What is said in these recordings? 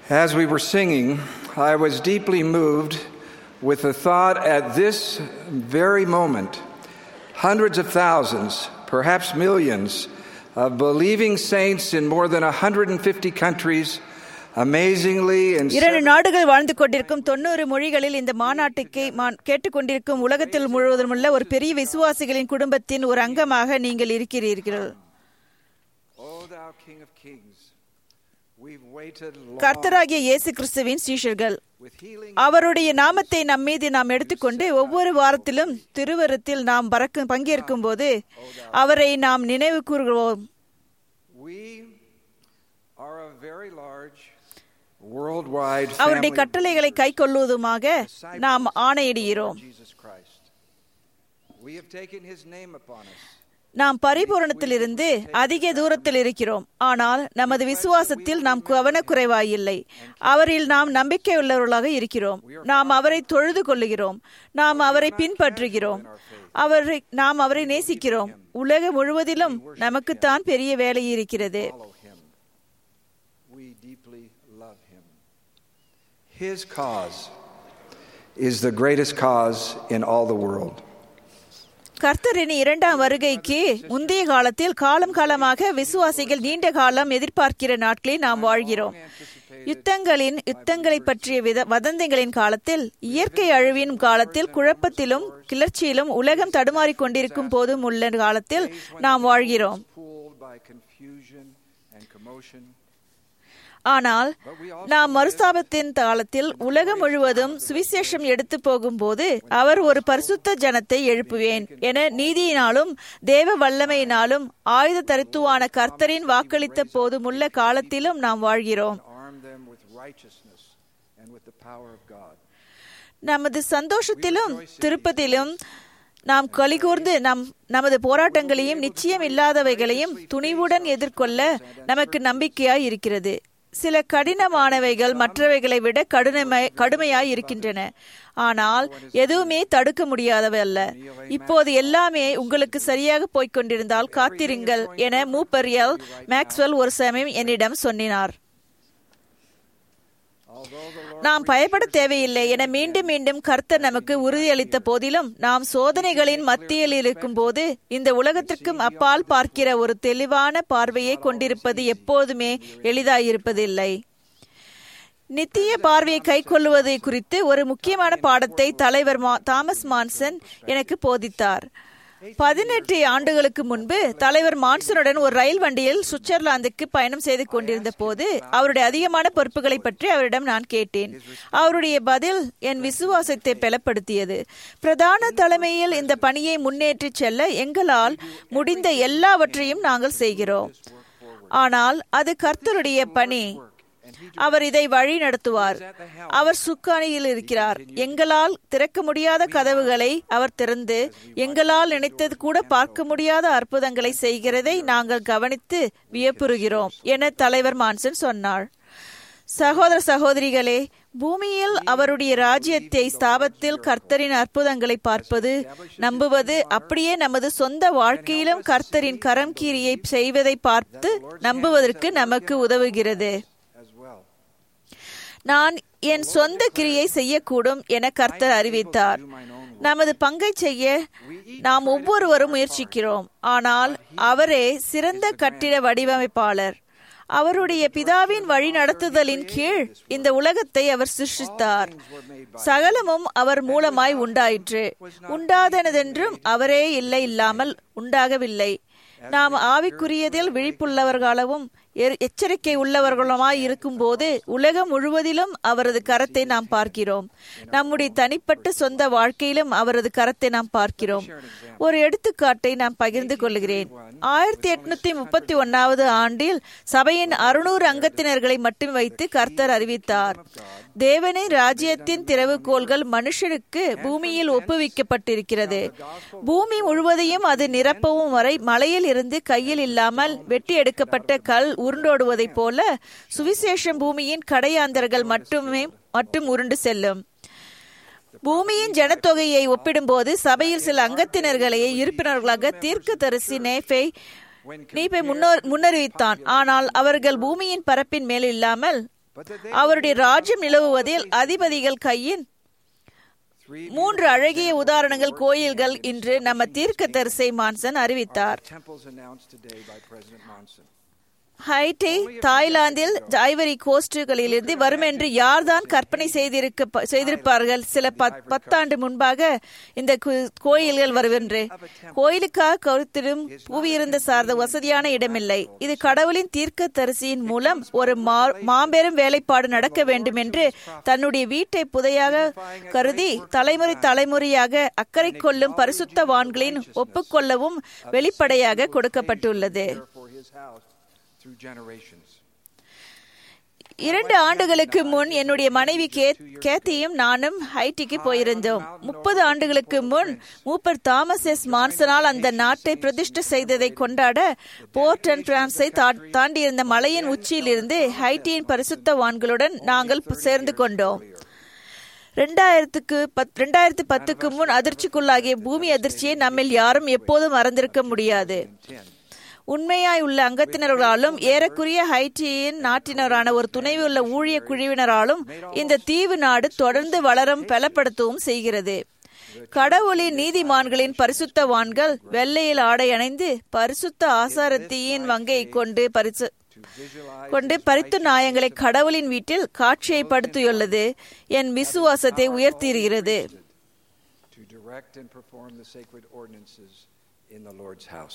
As we were singing, I was deeply moved with the thought at this very moment, hundreds of thousands, perhaps millions, of believing saints in more than 150 countries, amazingly in இரண்டு நாடுகள் வாழ்ந்து கொண்டிருக்கும் தொண்ணூறு மொழிகளில் இந்த மாநாட்டுக்கு மா- கேட்டுக்கொண்டிருக்கும் உலகத்தில் முழுவதும் உள்ள ஒரு பெரிய விசுவாசிகளின் குடும்பத்தின் ஒரு அங்கமாக நீங்கள் இருக்கிறீர்கள் O thou King of Kings, we've waited long கர்த்தராகிய இயேசு கிறிஸ்துவின் சீஷர்கள் with healing. அவருடைய நாமத்தை நம் மீது நாம் எடுத்துக்கொண்டு ஒவ்வொரு வாரத்திலும் திருவரத்தில் நாம் பறக்க பங்கேற்கும் போது அவரை நாம் நினைவு கூறுகிறோம் We are a very large worldwide அவருடைய family கட்டளைகளை கை கொள்வதுமாக நாம் ஆணையிடுகிறோம் of Jesus Christ. We have taken his name upon us. நாம் பரிபூரணத்திலிருந்து அதிக தூரத்தில் இருக்கிறோம் ஆனால் நமது விசுவாசத்தில் நாம் கவனக்குறைவாயில்லை அவரில் நாம் நம்பிக்கையுள்ளவர்களாக இருக்கிறோம் நாம் அவரை தொழுது கொள்ளுகிறோம் நாம் அவரை பின்பற்றுகிறோம் அவரை நாம் அவரை நேசிக்கிறோம் உலகம் முழுவதிலும் நமக்குத்தான் பெரிய வேலை இருக்கிறது Follow him. We deeply love him. His cause is the greatest cause in all the world. கர்த்தரின் இரண்டாம் வருகைக்கு முந்தைய காலத்தில் காலம் காலமாக விசுவாசிகள் நீண்ட காலம் எதிர்பார்க்கிற நாட்களில் நாம் வாழ்கிறோம் யுத்தங்களின் யுத்தங்களை பற்றிய வித வதந்திகளின் காலத்தில் இயற்கை அழிவின் காலத்தில் குழப்பத்திலும் கிளர்ச்சியிலும் உலகம் தடுமாறிக் கொண்டிருக்கும் போதும் உள்ள காலத்தில் நாம் வாழ்கிறோம் Fooled by confusion and commotion. ஆனால் நாம் மறுஸ்தாபத்தின் காலத்தில் உலகம் முழுவதும் சுவிசேஷம் எடுத்து போகும்போது அவர் ஒரு பரிசுத்த ஜனத்தை எழுப்புவேன் என நீதியினாலும் தேவ வல்லமையினாலும் ஆயுத தரித்துவான கர்த்தரின் வாக்களித்த போதுமுள்ள காலத்திலும் நாம் வாழ்கிறோம் Arm them with righteousness and with the power of God. நமது சந்தோஷத்திலும் திருப்பத்திலும் நாம் கலிகூர்ந்து நம் நமது போராட்டங்களையும் நிச்சயம் இல்லாதவைகளையும் துணிவுடன் எதிர்கொள்ள நமக்கு நம்பிக்கையாய் இருக்கிறது சில கடினமானவைகள் மற்றவைகளை விட கடினமாய் கடுமையாய் இருக்கின்றன ஆனால் எதுவுமே தடுக்க முடியாதவை அல்ல இப்போது எல்லாமே உங்களுக்கு சரியாக போய்க் கொண்டிருந்தால் காத்திருங்கள் என மூப்பரியல் மேக்ஸ்வெல் ஒரு சமயம் என்னிடம் சொன்னார் Although the Lord நாம் பயப்பட தேவையில்லை என மீண்டும் மீண்டும் கர்த்தர் நமக்கு உறுதியளித்த போதிலும் நாம் சோதனைகளின் மத்தியில் இருக்கும்போது இந்த உலகத்திற்கும் அப்பால் பார்க்கிற ஒரு தெளிவான பார்வையை கொண்டிருப்பது எப்போதுமே எளிதாயிருப்பதில்லை நித்திய பார்வையை கைக்கொள்ளுவது குறித்து ஒரு முக்கியமான பாடத்தை தலைவர் மா- தாமஸ் மான்சன் எனக்கு போதித்தார் பதினெட்டு ஆண்டுகளுக்கு முன்பு தலைவர் மான்சனுடன் ஒரு ரயில் வண்டியில் சுவிட்சர்லாந்துக்கு பயணம் செய்து கொண்டிருந்த போது அவருடைய அதிகமான பொறுப்புகளை பற்றி அவரிடம் நான் கேட்டேன் அவருடைய பதில் என் விசுவாசத்தை பலப்படுத்தியது பிரதான தலைமையில் இந்த பணியை முன்னேற்றிச் செல்ல எங்களால் முடிந்த எல்லாவற்றையும் நாங்கள் செய்கிறோம் ஆனால் அது கர்த்தருடைய பணி அவர் இதை வழி நடத்துவார் அவர் சுக்கானியில் இருக்கிறார் எங்களால் திறக்க முடியாத கதவுகளை அவர் திறந்து எங்களால் நினைத்தது கூட பார்க்க முடியாத அற்புதங்களை செய்கிறதை நாங்கள் கவனித்து வியப்புறுகிறோம் என தலைவர் மான்சன் சொன்னார் சகோதர சகோதரிகளே பூமியில் அவருடைய ராஜ்யத்தை ஸ்தாபத்தில் கர்த்தரின் அற்புதங்களை பார்ப்பது நம்புவது அப்படியே நமது சொந்த வாழ்க்கையிலும் கர்த்தரின் கரம் கீரியை செய்வதை பார்த்து நம்புவதற்கு நமக்கு உதவுகிறது as well. நான் என் சொந்த கிரியை செய்யக்கூடும் என கர்த்தர் அறிவித்தார் நமது பங்கை செய்ய நாம் ஒவ்வொருவரும் முயற்சிக்கிறோம் ஆனால் அவரே சிறந்த கட்டிட வடிவமைப்பாளர் அவருடைய பிதாவின் வழி நடத்துதலின் கீழ் இந்த உலகத்தை அவர் சிருஷ்டித்தார் சகலமும் அவர் மூலமாய் உண்டாயிற்று உண்டாதனதென்றும் அவரே இல்லை இல்லாமல் உண்டாகவில்லை நாம் ஆவிக்குரியதில் விழிப்புள்ளவர்களாகவும் எ- எச்சரிக்கை உள்ளவர்களுமாய் இருக்கும்போது உலகம் முழுவதிலும் அவரது கரத்தை நாம் பார்க்கிறோம் நம்முடைய தனிப்பட்ட சொந்த வாழ்க்கையிலும் அவரது கரத்தை நாம் பார்க்கிறோம் ஒரு எடுத்துக்காட்டை நான் பகிர்ந்து கொள்கிறேன் ஆயிரத்தி எட்நூத்தி முப்பத்தி ஒன்னாவது ஆண்டில் சபையின் அறுநூறு அங்கத்தினர்களை மட்டும் வைத்து கர்த்தர் அறிவித்தார் தேவனின் ராஜ்யத்தின் திறவுகோள்கள் மனுஷனுக்கு பூமியில் ஒப்புவிக்கப்பட்டிருக்கிறது பூமி முழுவதையும் அது நிரப்பவும் வரை மலையில் இருந்து கையில் இல்லாமல் வெட்டி எடுக்கப்பட்ட கல் உருண்டோடுவதைப் போல சுவிசேஷம் பூமியின் கடையாந்தர்கள் மட்டுமே மட்டும் உருண்டு செல்லும் பூமியின் ஜனத்தொகையை ஒப்பிடும்போது சபையில் சில அங்கத்தினர்களை இருப்பினர்களாக தீர்க்கதரிசி நேஃபை நீப்பை முன்னோர் முன்னறிவித்தான் ஆனால் அவர்கள் பூமியின் பரப்பின் மேல் இல்லாமல் but that they அவருடைய ராஜ்யம் நிலவுவதில் அதிபதிகள் கையின் three மூன்று அழகிய உதாரணங்கள் கோயில்கள் இன்று நம்ம தீர்க்க தரிசை மான்சன் அறிவித்தார் temples announced today by President Monson. Haiti தாய்லாந்தில் ஐவரி கோஸ்டுகளிலிருந்து வரும் என்று யார்தான் கற்பனை செய்திருக்க செய்திருப்பார்கள் சில பத்- பத்தாண்டு முன்பாக இந்த கு- கோயில்கள் வருவென்று கோயிலுக்காக கருத்திடும் புவியிருந்த சார்ந்த வசதியான இடமில்லை இது கடவுளின் தீர்க்க தரிசியின் மூலம் ஒரு மா- மாபெரும் வேலைப்பாடு நடக்க வேண்டும் என்று தன்னுடைய வீட்டை புதையாக கருதி தலைமுறை தலைமுறையாக அக்கறை கொள்ளும் பரிசுத்தவான்களின் ஒப்புக்கொள்ளவும் வெளிப்படையாக கொடுக்கப்பட்டுள்ளது Care for his house through generations. இரண்டு ஆண்டுகளுக்கு முன் என்னுடைய மனைவி கே- கேத்தியும் நானும் ஹைட்டிக்கு போயிருந்தோம் முப்பது ஆண்டுகளுக்கு முன் மூப்பர் தாமஸ் எஸ் மான்சனால் அந்த நாட்டை பிரதிஷ்டை செய்ததை கொண்டாட போர்ட் அண்ட் பிரான்ஸை தா- தாண்டியிருந்த மலையின் உச்சியிலிருந்து ஹைட்டியின் பரிசுத்தவான்களுடன் நாங்கள் சேர்ந்து கொண்டோம் ரெண்டாயிரத்துக்கு பத் ரெண்டாயிரத்து பத்துக்கு முன் அதிர்ச்சிக்குள்ளாகிய பூமி அதிர்ச்சியை நம்மில் யாரும் எப்போதும் மறந்திருக்க முடியாது உண்மையாய் உள்ள அங்கத்தினர்களாலும் ஏறக்குறைய ஹைட்டியின் நாட்டினரான ஒரு துணைவுள்ள ஊழிய குழுவினராலும் இந்த தீவு நாடு தொடர்ந்து வளரும் பலப்படுத்தவும் செய்கிறது கடவுளின் நீதிமான்களின் பரிசுத்தவான்கள் வெள்ளையில் ஆடை அணைந்து பரிசுத்த ஆசாரத்தியின் வங்கையை கொண்டு பரிசு கொண்டு பரித்து நாயங்களை கடவுளின் வீட்டில் காட்சியை படுத்தியுள்ளது என் விசுவாசத்தை உயர்த்தியிருக்கிறது to direct and perform the sacred ordinances in the Lord's house.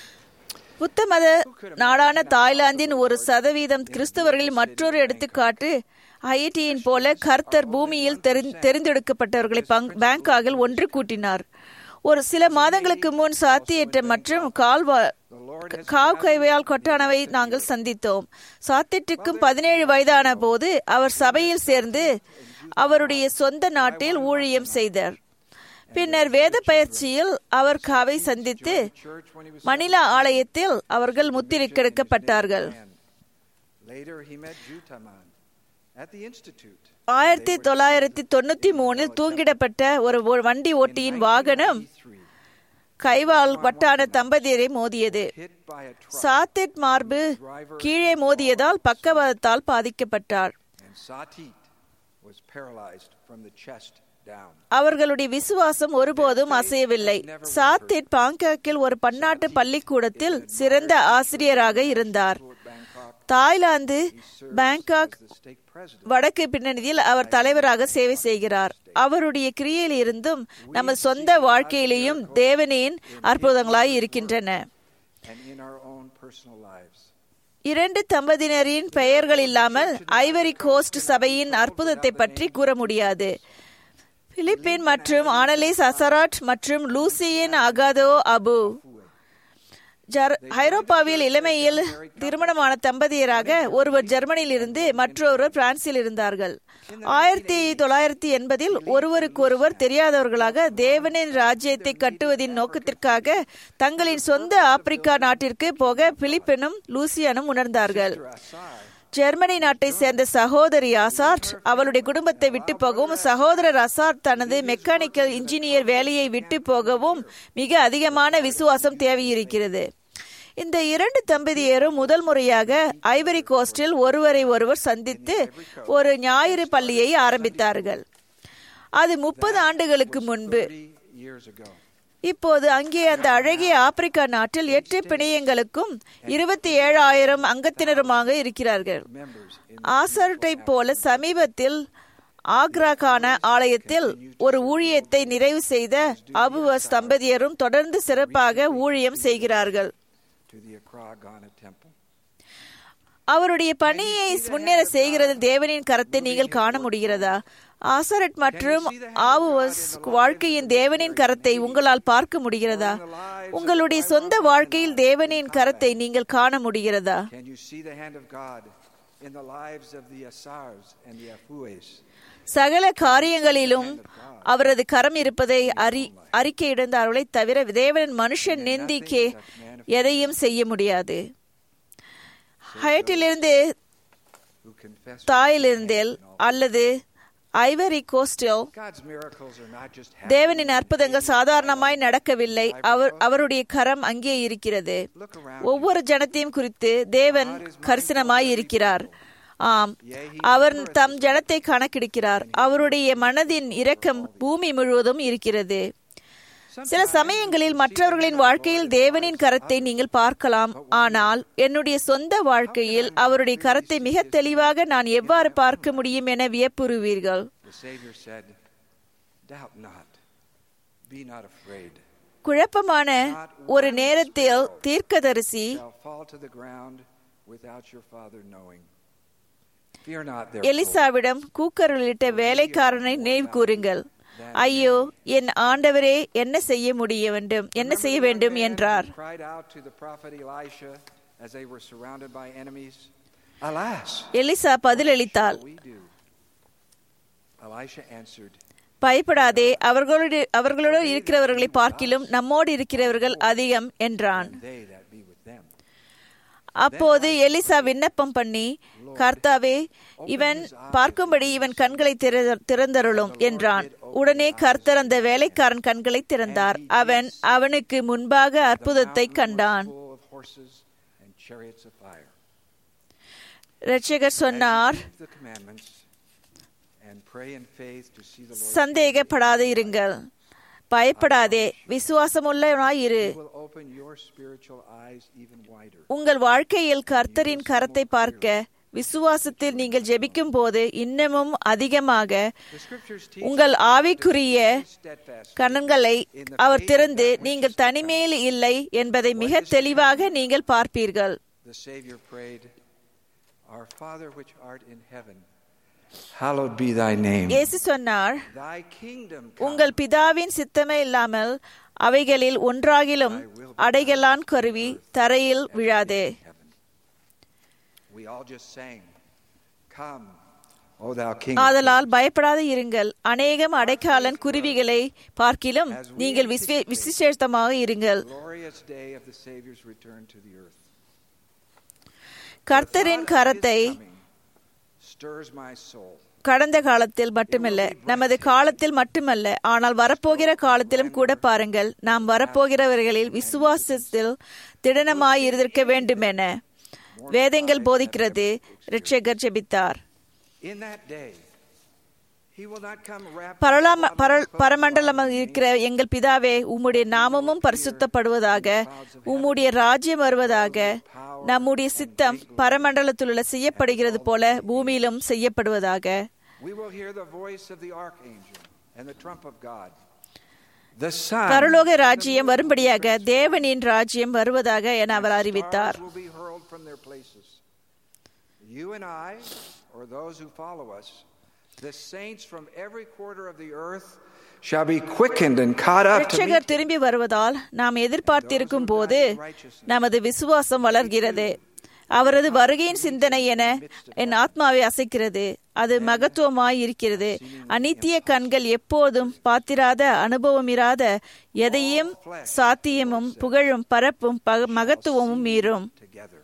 புத்த மத நாடான தாய்லாந்தின் ஒரு சதவீதம் கிறிஸ்தவர்களில் மற்றொரு எடுத்துக்காட்டு ஹைட்டியின் போல கர்த்தர் பூமியில் தெரிந்- தெரிந்தெடுக்கப்பட்டவர்களை பங்- பேங்காகில் ஒன்று கூட்டினார் ஒரு சில மாதங்களுக்கு முன் சாத்தியற்ற மற்றும் கால்வா காவ் கைவையால் கொட்டானவை நாங்கள் சந்தித்தோம் சாத்தியற்றுக்கும் பதினேழு வயதான போது அவர் சபையில் சேர்ந்து அவருடைய சொந்த நாட்டில் ஊழியம் செய்தார் பின்னர் வேத பயிற்சியில் அவர் காவை சந்தித்து Church when he was மணிலா ஆலயத்தில் அவர்கள் முத்திரைக்கெடுக்கப்பட்டார்கள் later he met Jutaman at the institute. ஆயிரத்தி தொள்ளாயிரத்தி தொண்ணூத்தி மூணில் தூங்கிடப்பட்ட ஒரு ஒ- வண்டி ஓட்டியின் வாகனம் Three கைவால் வட்டான தம்பதியரை மோதியது hit by a truck சாத்தெட் மார்பு கீழே மோதியதால் பக்கவாதத்தால் பாதிக்கப்பட்டார் and Satit was paralyzed from the chest down. அவர்களுடைய விசுவாசம் ஒருபோதும் அசையவில்லை சாத்தெட் பாங்காக்கில் ஒரு பன்னாட்டு பள்ளிக்கூடத்தில் சிறந்த ஆசிரியராக இருந்தார் Bangkok Thailand Bangkok the stake president. வடக்கு பின்னணியில் அவர் தலைவராக சேவை செய்கிறார் அவருடைய கிரியையில் இருந்தும் நமது சொந்த வாழ்க்கையிலேயும் தேவனின் அற்புதங்களாய் இருக்கின்றன and in our own personal lives. இரண்டு தம்பதியினரின் பெயர்கள் இல்லாமல் ஐவரி கோஸ்ட் சபையின் அற்புதத்தை பற்றி கூற முடியாது பிலிப்பின் மற்றும் ஆனலிஸ் அசராட் மற்றும் லூசியின் அகாதோ அபு ஜர் ஐரோப்பாவில் இளமையில் திருமணமான தம்பதியராக ஒருவர் ஜெர்மனியில் இருந்து மற்றொருவர் பிரான்சில் இருந்தார்கள் ஆயிரத்தி தொள்ளாயிரத்தி எண்பதில் ஒருவருக்கொருவர் தெரியாதவர்களாக தேவனின் ராஜ்யத்தை கட்டுவதின் நோக்கத்திற்காக தங்களின் சொந்த ஆப்பிரிக்கா நாட்டிற்கு போக பிலிப்பினும் லூசியனும் உணர்ந்தார்கள் ஜெர்மனி நாட்டை சேர்ந்த சகோதரி அசார்ட் அவளுடைய குடும்பத்தை விட்டு போகவும் சகோதரர் அசார்ட் தனது மெக்கானிக்கல் இன்ஜினியர் வேலையை விட்டு போகவும் மிக அதிகமான விசுவாசம் தேவையிருக்கிறது இந்த இரண்டு தம்பதியரும் முதல் முறையாக ஐவரி கோஸ்டில் ஒருவரை ஒருவர் சந்தித்து ஒரு ஞாயிறு பள்ளியை ஆரம்பித்தார்கள் அது முப்பது ஆண்டுகளுக்கு முன்பு 30 years ago. இப்போது அங்கே அந்த அழகிய ஆப்பிரிக்கா நாட்டில் எட்டு பிணையங்களுக்கும் இருபத்தி ஏழாயிரம் அங்கத்தினருமாக இருக்கிறார்கள் Members in ஆசர்ட்டை போல சமீபத்தில் ஆக்ராக்கான ஆலயத்தில் ஒரு ஊழியத்தை நிறைவு செய்த அபுவஸ் தம்பதியரும் தொடர்ந்து சிறப்பாக ஊழியம் செய்கிறார்கள் to the Accra Ghana temple. அவருடைய பணியை முன்னேற செய்கிறது தேவனின் கரத்தை நீங்கள் காண முடிகிறதா ஆசரட் மற்றும் ஆவுவஸ் வாழ்க்கையின் தேவனின் கரத்தை உங்களால் பார்க்க முடிகிறதா உங்களுடைய சொந்த வாழ்க்கையில் தேவனின் கரத்தை நீங்கள் காண முடிகிறதா Can you see the hand of God in the lives of the Asars and the Afues? சகல காரியங்களிலும் அவரது கரம் இருப்பதை அறி அறிக்கையிடுந்தார்களே தவிர தேவன் மனுஷன் நிந்திக்கே எதையும் செய்ய முடியாது ஹயட்டிலிருந்து Who confess தாயிலிருந்தேல் அல்லது ஐவரி கோஸ்டில் God's miracles are not just தேவனின் அற்புதங்கள் சாதாரணமாய் நடக்கவில்லை அவர் அவருடைய கரம் அங்கே இருக்கிறது Look around. ஒவ்வொரு ஜனத்தையும் குறித்து தேவன் கரிசனமாய் இருக்கிறார் ஆம் அவர் தம் ஜனத்தை கணக்கெடுக்கிறார் அவருடைய மனதின் இரக்கம் பூமி முழுவதும் இருக்கிறது சில சமயங்களில் மற்றவர்களின் வாழ்க்கையில் தேவனின் கரத்தை நீங்கள் பார்க்கலாம் ஆனால் என்னுடைய சொந்த வாழ்க்கையில் அவருடைய கரத்தை மிக தெளிவாக நான் எவ்வாறு பார்க்க முடியும் என வியப்புறுவீர்கள் The Savior said, Doubt not, be not afraid. குழப்பமான ஒரு நேரத்தில் தீர்க்கதரிசி Shall fall to the ground without your Father knowing. Fear not, therefore. எலிசாவிடம் கூக்கருளிட்ட வேலைக்காரனை நினைவு கூறுங்கள் ஐயோ என் ஆண்டவரே என்ன செய்ய முடிய வேண்டும் என்ன செய்ய வேண்டும் என்றார் He cried out to the prophet Elisha as they were surrounded by enemies. Alas, Elisha பதிலளித்தாள் we do. Elisha answered, பயப்படாதே அவர்களோடு அவர்களோடு இருக்கிறவர்களை பார்க்கிலும் நம்மோடு இருக்கிறவர்கள் அதிகம் என்றான் and they that be with them. அப்போது எலிசா விண்ணப்பம் பண்ணி கர்த்தாவே இவன் பார்க்கும்படி இவன் கண்களை திற- திறந்தருளும் என்றான் உடனே கர்த்தர் அந்த வேலைக்காரன் கண்களை திறந்தார் அவன் அவனுக்கு முன்பாக அற்புதத்தை கண்டான் Full of horses and chariots of fire. இரட்சகர் சொன்னார் Keep the commandments and pray in faith to see the Lord. சந்தேகப்படாது இருங்கள் பயப்படாதே விசுவாசமுள்ளவனாய் இரு He will open your spiritual eyes even wider. உங்கள் வாழ்க்கையில் கர்த்தரின் கரத்தை பார்க்க விசுவாசத்தில் நீங்கள் ஜெபிக்கும் போது இன்னமும் அதிகமாக The scriptures teach உங்கள் ஆவிக்குரிய steadfast. கண்களை அவர் திறந்து நீங்கள் தனிமையில் இல்லை என்பதை மிக தெளிவாக நீங்கள் பார்ப்பீர்கள் The Savior prayed, Our Father which art in heaven, hallowed be thy name. இயேசு சொன்னார் Thy kingdom come. உங்கள் பிதாவின் சித்தமே இல்லாமல் அவைகளில் ஒன்றாகிலும் அடைகளான் கருவி தரையில் விழாதே heaven. We all just sang, Come, O thou King. of ஆதலால் பயப்படாது இருங்கள் அநேகம் அடைக்காலன் குருவிகளை பார்க்கிலும் நீங்கள் விஸ்வே- விசேஷமாக இருங்கள் Kings. Glorious day of the Savior's return to the earth. கர்த்தரின் கரத்தை Coming stirs my soul. கடந்த காலத்தில் மட்டுமல்ல நமது காலத்தில் மட்டுமல்ல ஆனால் வரப்போகிற காலத்திலும் கூட பாருங்கள் நாம் வரப்போகிறவர்களில் விசுவாசத்தில் திடனமாய் இருந்திருக்க வேண்டுமென வேதங்கள் போதிக்கிறது ரிட்சகர் ஜெபித்தார் In that day, he will not come wrapped பரலாம பர பரமண்டலமாக இருக்கிற எங்கள் பிதாவே உம்முடைய நாமமும் பரிசுத்தப்படுவதாக உம்முடைய ராஜ்யம் வருவதாக நம்முடைய சித்தம் பரமண்டலத்திலுள்ள செய்யப்படுகிறது போல பூமியிலும் செய்யப்படுவதாக We will hear the voice of the archangel and the trump of God. The Son பரலோக ராஜ்யம் வரும்படியாக தேவனின் ராஜ்யம் வருவதாக என அவர் அறிவித்தார் stars will be hurled from their places. You and I, or those who follow us, the saints from every quarter of the earth shall be quickened and caught up to meet ரட்சகர் திரும்பி வருவதால் நாம் எதிர்பார்த்திருக்கும் போது நமது விசுவாசம் வளர்கிறது அவரது வருகையின் சிந்தனை என என் ஆத்மாவை அசைக்கிறது அது மகத்துவமாய் இருக்கிறது அனித்திய கண்கள் எப்போதும் பாத்திராத அனுபவமிராத எதையும் சாத்தியமும் புகழும் பரப்பும் பக- மகத்துவமும் மீறும் together.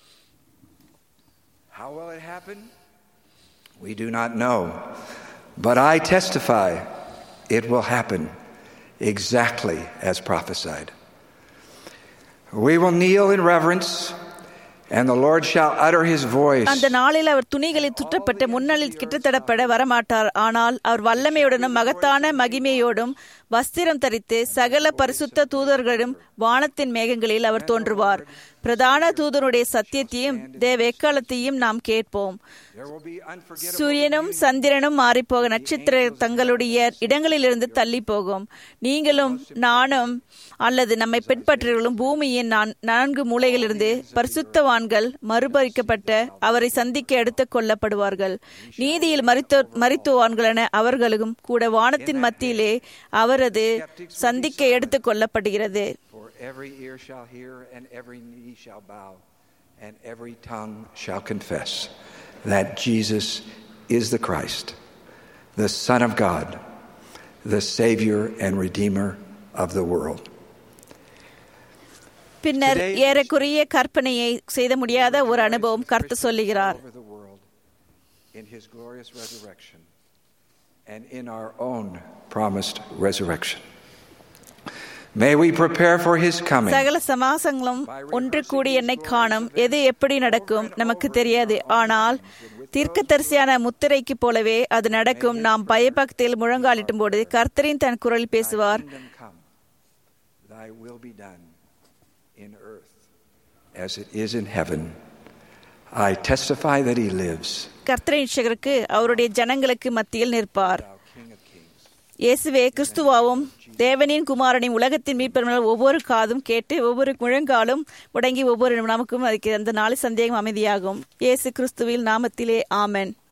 How will it happen? We do not know. But I testify it will happen exactly as prophesied. We will kneel in reverence, and the Lord shall utter his voice. அந்த நாளில் அவர் துணிகளில் சுற்றப்பட்ட முன்னலில் கிட்டத்தடப்பட வரமாட்டார் ஆனால் அவர் வல்லமையுடனும் மகத்தான மகிமையோடும் வஸ்திரம் தரித்து சகல பரிசுத்த தூதர்களும் வானத்தின் மேகங்களில் அவர் தோன்றுவார் பிரதான தூதனுடைய சத்தியத்தையும் தேவ எக்காலத்தையும் நாம் கேட்போம் There will be unforgettable சூரியனும் சந்திரனும் மாறிப்போக நட்சத்திர தங்களுடைய இடங்களிலிருந்து தள்ளி போகும் நீங்களும் நானும் அல்லது நம்மை பின்பற்றவர்களும் பூமியின் நான் நான்கு மூலைகளிலிருந்து பரிசுத்தவான்கள் மறுபறிக்கப்பட்ட அவரை சந்திக்க எடுத்துக் கொள்ளப்படுவார்கள் நீதியில் மறித்த மறித்துவான்களென அவர்களும் கூட வானத்தின் மத்தியிலே அவரது சந்திக்க எடுத்துக் கொள்ளப்படுகிறது For every ear shall hear, and every knee shall bow, and every tongue shall confess that Jesus is the Christ, the Son of God, the Savior and Redeemer of the world. பின்னர் ஏறக்குறைய கற்பனையை செய்த முடியாத ஒரு அனுபவம் கருத்து சொல்லுகிறார் Over the world in His glorious resurrection and in our own promised resurrection. May we prepare for his coming. சகல சமாசங்களும் ஒன்று கூடி என்னை காணும் எது எப்படி நடக்கும் நமக்கு தெரியாது ஆனால் தீர்க்கதரிசியான முத்திரைக்கு போலவே அது நடக்கும் நாம் பயபக்தியில் முழங்காலிட்டும் போது கர்த்தரின் தன் குரல் பேசுவார் Kingdom come. Thy will be done in earth as it is in heaven. I testify that he lives. கர்த்தரின் ரட்சகருக்கு அவருடைய ஜனங்களுக்கு மத்தியில் நிற்பார் Thou King of kings. இயேசுவே கிறிஸ்துவாவும் தேவனின் குமாரனின் உலகத்தின் மீட்பெருமாள் ஒவ்வொரு காதும் கேட்டு ஒவ்வொரு முழங்காலும் முடங்கி ஒவ்வொரு நமக்கும் அதுக்கு அந்த நாலு சந்தேகம் அமைதியாகும் இயேசு கிறிஸ்துவில் நாமத்திலே ஆமென்